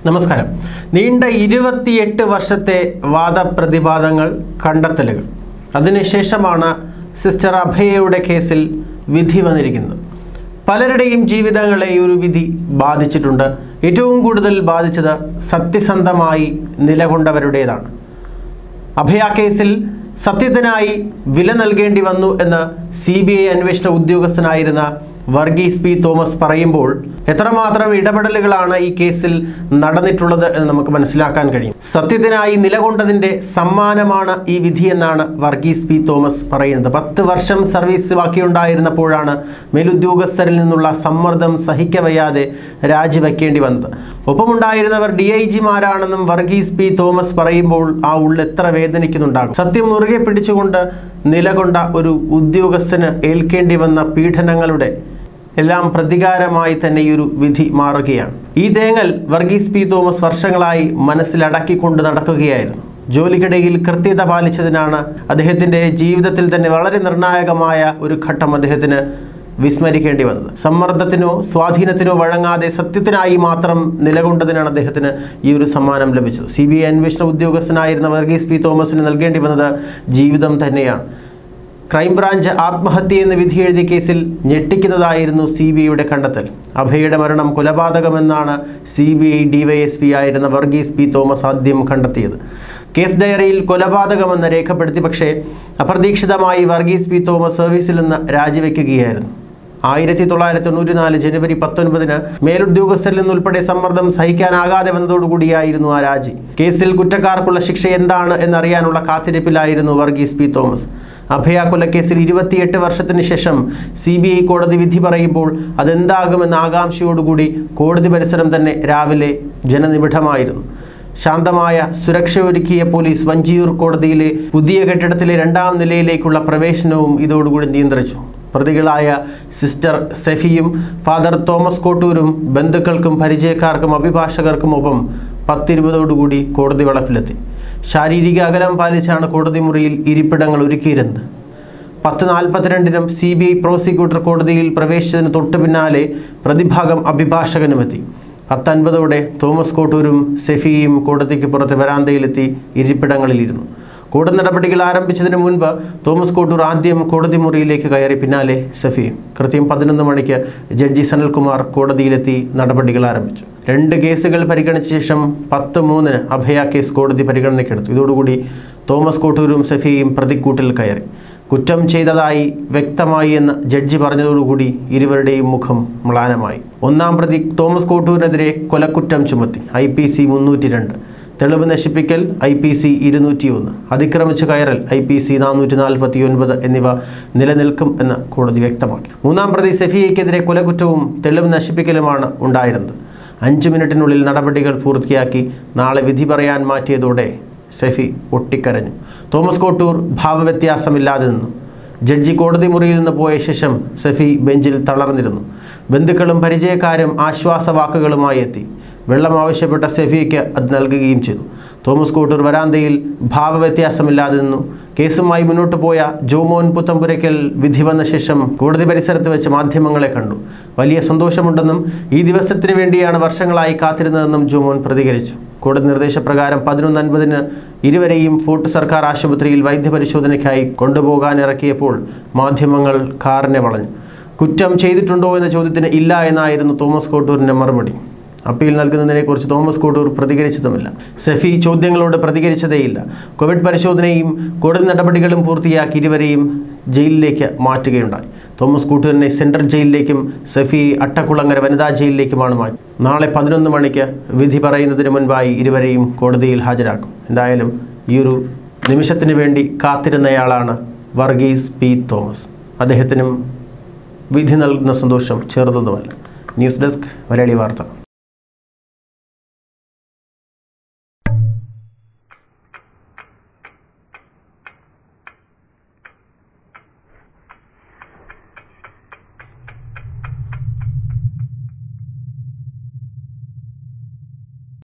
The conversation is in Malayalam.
നമസ്കാരം നീണ്ട ഇരുപത്തിയെട്ട് വർഷത്തെ വാദപ്രതിവാദങ്ങൾ കണ്ടെത്തലുകൾ അതിനുശേഷമാണ് സിസ്റ്റർ അഭയയുടെ കേസിൽ വിധി വന്നിരിക്കുന്നത് പലരുടെയും ജീവിതങ്ങളെ ഈ ഒരു വിധി ബാധിച്ചിട്ടുണ്ട് ഏറ്റവും കൂടുതൽ ബാധിച്ചത് സത്യസന്ധമായി നിലകൊണ്ടവരുടേതാണ് അഭയ കേസിൽ സത്യത്തിനായി വില നൽകേണ്ടി വന്നു എന്ന് സി ബി ഐ അന്വേഷണ ഉദ്യോഗസ്ഥനായിരുന്ന വർഗീസ് പി തോമസ് പറയുമ്പോൾ എത്രമാത്രം ഇടപെടലുകളാണ് ഈ കേസിൽ നടന്നിട്ടുള്ളത് എന്ന് നമുക്ക് മനസ്സിലാക്കാൻ കഴിയും സത്യത്തിനായി നിലകൊണ്ടതിൻ്റെ സമ്മാനമാണ് ഈ വിധി എന്നാണ് വർഗീസ് പി തോമസ് പറയുന്നത് പത്ത് വർഷം സർവീസ് ബാക്കിയുണ്ടായിരുന്നപ്പോഴാണ് മേലുദ്യോഗസ്ഥരിൽ നിന്നുള്ള സമ്മർദ്ദം സഹിക്കവയ്യാതെ രാജിവെക്കേണ്ടി വന്നത് ഒപ്പമുണ്ടായിരുന്നവർ ഡി ഐ ജിമാരാണെന്നും വർഗീസ് പി തോമസ് പറയുമ്പോൾ ആ ഉള്ളിൽ എത്ര വേദനിക്കുന്നുണ്ടാകും സത്യം മുറുകെ പിടിച്ചുകൊണ്ട് നിലകൊണ്ട ഒരു ഉദ്യോഗസ്ഥന് ഏൽക്കേണ്ടി വന്ന പീഡനങ്ങളുടെ എല്ലാം പ്രതികാരമായി തന്നെ ഈ ഒരു വിധി മാറുകയാണ് ഈ തേങ്ങൽ വർഗീസ് പി തോമസ് വർഷങ്ങളായി മനസ്സിലടക്കിക്കൊണ്ട് നടക്കുകയായിരുന്നു ജോലിക്കിടയിൽ കൃത്യത പാലിച്ചതിനാണ് അദ്ദേഹത്തിൻ്റെ ജീവിതത്തിൽ തന്നെ വളരെ നിർണായകമായ ഒരു ഘട്ടം അദ്ദേഹത്തിന് വിസ്മരിക്കേണ്ടി വന്നത് സമ്മർദ്ദത്തിനോ സ്വാധീനത്തിനോ വഴങ്ങാതെ സത്യത്തിനായി മാത്രം നിലകൊണ്ടതിനാണ് അദ്ദേഹത്തിന് ഈ ഒരു സമ്മാനം ലഭിച്ചത് സി ബി ഐ അന്വേഷണ ഉദ്യോഗസ്ഥനായിരുന്ന വർഗീസ് പി തോമസിന് നൽകേണ്ടി വന്നത് ജീവിതം തന്നെയാണ് ക്രൈംബ്രാഞ്ച് ആത്മഹത്യ എന്ന് വിധിയെഴുതിയ കേസിൽ ഞെട്ടിക്കുന്നതായിരുന്നു സി ബി ഐയുടെ കണ്ടെത്തൽ അഭയയുടെ മരണം കൊലപാതകമെന്നാണ് സി ബി ഐ ഡിവൈഎസ്പി ആയിരുന്ന വർഗീസ് പി തോമസ് ആദ്യം കണ്ടെത്തിയത് കേസ് ഡയറിയിൽ കൊലപാതകമെന്ന് രേഖപ്പെടുത്തി പക്ഷേ അപ്രതീക്ഷിതമായി വർഗീസ് പി തോമസ് സർവീസിൽ നിന്ന് രാജിവെക്കുകയായിരുന്നു ആയിരത്തി തൊള്ളായിരത്തി തൊണ്ണൂറ്റി നാല് ജനുവരി പത്തൊൻപതിന് മേലുദ്യോഗസ്ഥരിൽ നിന്നുൾപ്പെടെ സമ്മർദ്ദം സഹിക്കാനാകാതെ വന്നതോടുകൂടിയായിരുന്നു ആ രാജി കേസിൽ കുറ്റക്കാർക്കുള്ള ശിക്ഷ എന്താണ് എന്നറിയാനുള്ള കാത്തിരിപ്പിലായിരുന്നു വർഗീസ് പി തോമസ് അഭയ കൊലക്കേസിൽ ഇരുപത്തിയെട്ട് വർഷത്തിന് ശേഷം സി ബി ഐ കോടതി വിധി പറയുമ്പോൾ അതെന്താകുമെന്ന ആകാംക്ഷയോടുകൂടി കോടതി പരിസരം തന്നെ രാവിലെ ജനനിബിഡമായിരുന്നു ശാന്തമായ സുരക്ഷയൊരുക്കിയ പോലീസ് വഞ്ചിയൂർ കോടതിയിലെ പുതിയ കെട്ടിടത്തിലെ രണ്ടാം നിലയിലേക്കുള്ള പ്രവേശനവും ഇതോടുകൂടി നിയന്ത്രിച്ചു പ്രതികളായ സിസ്റ്റർ സെഫിയും ഫാദർ തോമസ് കോട്ടൂരും ബന്ധുക്കൾക്കും പരിചയക്കാർക്കും അഭിഭാഷകർക്കും ഒപ്പം പത്തിരുപതോടുകൂടി കോടതി വളപ്പിലെത്തി ശാരീരിക അകലം പാലിച്ചാണ് കോടതി മുറിയിൽ ഇരിപ്പിടങ്ങൾ ഒരുക്കിയിരുന്നത് പത്ത് നാൽപ്പത്തിരണ്ടിനും സി ബി ഐ പ്രോസിക്യൂട്ടർ കോടതിയിൽ പ്രവേശിച്ചതിന് തൊട്ടു പിന്നാലെ പ്രതിഭാഗം അഭിഭാഷകനുമെത്തി പത്തൻപതോടെ തോമസ് കോട്ടൂരും സെഫിയും കോടതിക്ക് പുറത്ത് വരാന്തയിലെത്തി ഇരിപ്പിടങ്ങളിലിരുന്നു കോടതി നടപടികൾ ആരംഭിച്ചതിന് മുൻപ് തോമസ് കോട്ടൂർ ആദ്യം കോടതി മുറിയിലേക്ക് കയറി പിന്നാലെ സഫിയും കൃത്യം പതിനൊന്ന് മണിക്ക് ജഡ്ജി സനൽകുമാർ കോടതിയിലെത്തി നടപടികൾ ആരംഭിച്ചു രണ്ട് കേസുകൾ പരിഗണിച്ച ശേഷം പത്ത് മൂന്നിന് അഭയ കേസ് കോടതി പരിഗണനയ്ക്കെടുത്തു ഇതോടുകൂടി തോമസ് കോട്ടൂരും സഫിയും പ്രതിക്കൂട്ടിൽ കയറി കുറ്റം ചെയ്തതായി വ്യക്തമായി എന്ന് ജഡ്ജി പറഞ്ഞതോടുകൂടി ഇരുവരുടെയും മുഖം മ്ലാനമായി ഒന്നാം പ്രതി തോമസ് കോട്ടൂരിനെതിരെ കൊലക്കുറ്റം ചുമത്തി ഐ പി സി മുന്നൂറ്റി രണ്ട് തെളിവ് നശിപ്പിക്കൽ ഐ പി സി ഇരുന്നൂറ്റി ഒന്ന് അതിക്രമിച്ച് കയറൽ ഐ പി സി നാനൂറ്റി നാൽപ്പത്തി ഒൻപത് എന്നിവ നിലനിൽക്കും എന്ന് കോടതി വ്യക്തമാക്കി മൂന്നാം പ്രതി സെഫിയയ്ക്കെതിരെ കൊലക്കുറ്റവും തെളിവ് നശിപ്പിക്കലുമാണ് ഉണ്ടായിരുന്നത് അഞ്ച് മിനിറ്റിനുള്ളിൽ നടപടികൾ പൂർത്തിയാക്കി നാളെ വിധി പറയാൻ മാറ്റിയതോടെ സെഫി പൊട്ടിക്കരഞ്ഞു തോമസ് കോട്ടൂർ ഭാവവ്യത്യാസമില്ലാതെ നിന്നു ജഡ്ജി കോടതി മുറിയിൽ നിന്ന് പോയ ശേഷം സഫി ബെഞ്ചിൽ തളർന്നിരുന്നു ബന്ധുക്കളും പരിചയക്കാരും ആശ്വാസവാക്കുകളുമായി എത്തി വെള്ളം ആവശ്യപ്പെട്ട സെഫിക്ക് അത് നൽകുകയും ചെയ്തു തോമസ് കോട്ടൂർ വരാന്തയിൽ ഭാവവ്യത്യാസമില്ലാതെ നിന്നു കേസുമായി മുന്നോട്ട് പോയ ജോമോൻ പുത്തമ്പുരയ്ക്കൽ വിധി വന്ന ശേഷം കോടതി പരിസരത്ത് വെച്ച് മാധ്യമങ്ങളെ കണ്ടു വലിയ സന്തോഷമുണ്ടെന്നും ഈ ദിവസത്തിന് വേണ്ടിയാണ് വർഷങ്ങളായി കാത്തിരുന്നതെന്നും ജോമോൻ പ്രതികരിച്ചു കോടതി നിർദ്ദേശപ്രകാരം പതിനൊന്ന് അൻപതിന് ഇരുവരെയും ഫോർട്ട് സർക്കാർ ആശുപത്രിയിൽ വൈദ്യപരിശോധനയ്ക്കായി കൊണ്ടുപോകാൻ ഇറക്കിയപ്പോൾ മാധ്യമങ്ങൾ കാറിനെ വളഞ്ഞു കുറ്റം ചെയ്തിട്ടുണ്ടോ എന്ന ചോദ്യത്തിന് ഇല്ല എന്നായിരുന്നു തോമസ് കോട്ടൂരിൻ്റെ മറുപടി അപ്പീൽ നൽകുന്നതിനെക്കുറിച്ച് തോമസ് കോട്ടൂർ പ്രതികരിച്ചതുമില്ല സെഫി ചോദ്യങ്ങളോട് പ്രതികരിച്ചതേയില്ല കോവിഡ് പരിശോധനയും കോടതി നടപടികളും പൂർത്തിയാക്കി ഇരുവരെയും ജയിലിലേക്ക് മാറ്റുകയുണ്ടായി തോമസ് കൂട്ടൂരിനെ സെൻട്രൽ ജയിലിലേക്കും സെഫി അട്ടക്കുളങ്ങര വനിതാ ജയിലിലേക്കുമാണ് മാറ്റി നാളെ പതിനൊന്ന് മണിക്ക് വിധി പറയുന്നതിന് മുൻപായി ഇരുവരെയും കോടതിയിൽ ഹാജരാക്കും എന്തായാലും ഈ ഒരു നിമിഷത്തിന് വേണ്ടി കാത്തിരുന്നയാളാണ് വർഗീസ് പി തോമസ് അദ്ദേഹത്തിനും വിധി നൽകുന്ന സന്തോഷം ചെറുതൊന്നുമല്ല ന്യൂസ് ഡെസ്ക് മലയാളി വാർത്ത